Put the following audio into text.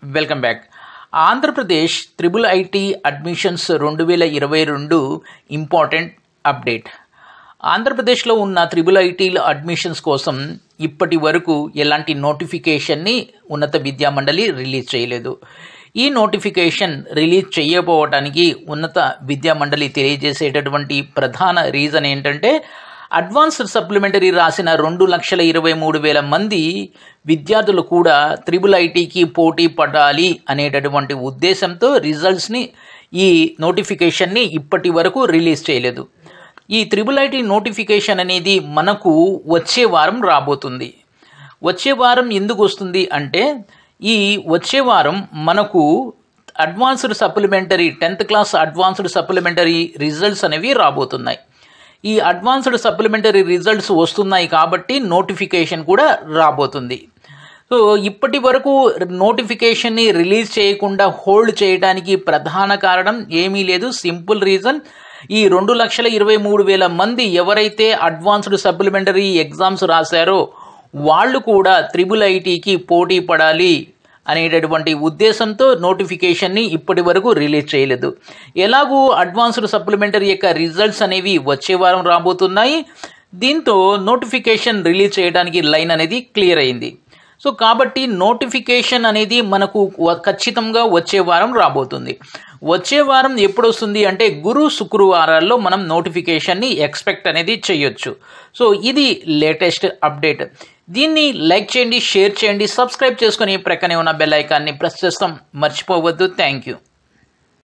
welcome back Andhra Pradesh triple IT admissions రెండు వేల ఇరవై రెండు ఇంపార్టెంట్ అప్డేట్ ఆంధ్రప్రదేశ్లో ఉన్న త్రిబుల్ ఐటీల అడ్మిషన్స్ కోసం ఇప్పటి వరకు ఎలాంటి నోటిఫికేషన్ని ఉన్నత విద్యా మండలి రిలీజ్ చేయలేదు ఈ నోటిఫికేషన్ రిలీజ్ చేయకపోవటానికి ఉన్నత విద్యా మండలి తెలియజేసేటటువంటి ప్రధాన రీజన్ ఏంటంటే అడ్వాన్స్డ్ సప్లిమెంటరీ రాసిన రెండు లక్షల ఇరవై మూడు వేల మంది విద్యార్థులు కూడా త్రిబుల్ ఐటీకి పోటీ పడాలి అనేటటువంటి ఉద్దేశంతో రిజల్ట్స్ని ఈ నోటిఫికేషన్ని ఇప్పటి వరకు రిలీజ్ చేయలేదు ఈ త్రిబుల్ ఐటీ నోటిఫికేషన్ అనేది మనకు వచ్చే వారం రాబోతుంది వచ్చే వారం ఎందుకు వస్తుంది అంటే ఈ వచ్చే వారం మనకు advanced supplementary tenth class advanced supplementary results అనేవి రాబోతున్నాయి ఈ అడ్వాన్స్డ్ సప్లిమెంటరీ రిజల్ట్స్ వస్తున్నాయి కాబట్టి నోటిఫికేషన్ కూడా రాబోతుంది సో ఇప్పటి వరకు నోటిఫికేషన్ని రిలీజ్ చేయకుండా హోల్డ్ చేయడానికి ప్రధాన కారణం ఏమీ లేదు సింపుల్ రీజన్ ఈ రెండు లక్షల ఇరవై మూడు వేల మంది ఎవరైతే అడ్వాన్స్డ్ సప్లిమెంటరీ ఎగ్జామ్స్ రాశారో వాళ్ళు కూడా త్రిబుల్ ఐటీకి పోటీ పడాలి అనేటటువంటి ఉద్దేశంతో నోటిఫికేషన్ని ఇప్పటి వరకు రిలీజ్ చేయలేదు ఎలాగూ అడ్వాన్స్డ్ సప్లిమెంటరీ యొక్క రిజల్ట్స్ అనేవి వచ్చే వారం రాబోతున్నాయి దీంతో నోటిఫికేషన్ రిలీజ్ చేయడానికి లైన్ అనేది క్లియర్ అయింది సో కాబట్టి నోటిఫికేషన్ అనేది మనకు ఖచ్చితంగా వచ్చే వారం రాబోతుంది వచ్చే వారం ఎప్పుడు వస్తుంది అంటే గురు శుక్రవారాల్లో మనం నోటిఫికేషన్ని ఎక్స్పెక్ట్ అనేది చేయొచ్చు సో ఇది లేటెస్ట్ అప్డేట్ దీన్ని లైక్ చేయండి షేర్ చేయండి సబ్స్క్రైబ్ చేసుకొని ప్రక్కనే ఉన్న బెల్ ఐకాన్ని ప్రెస్ చేస్తాం మర్చిపోవద్దు థ్యాంక్ యూ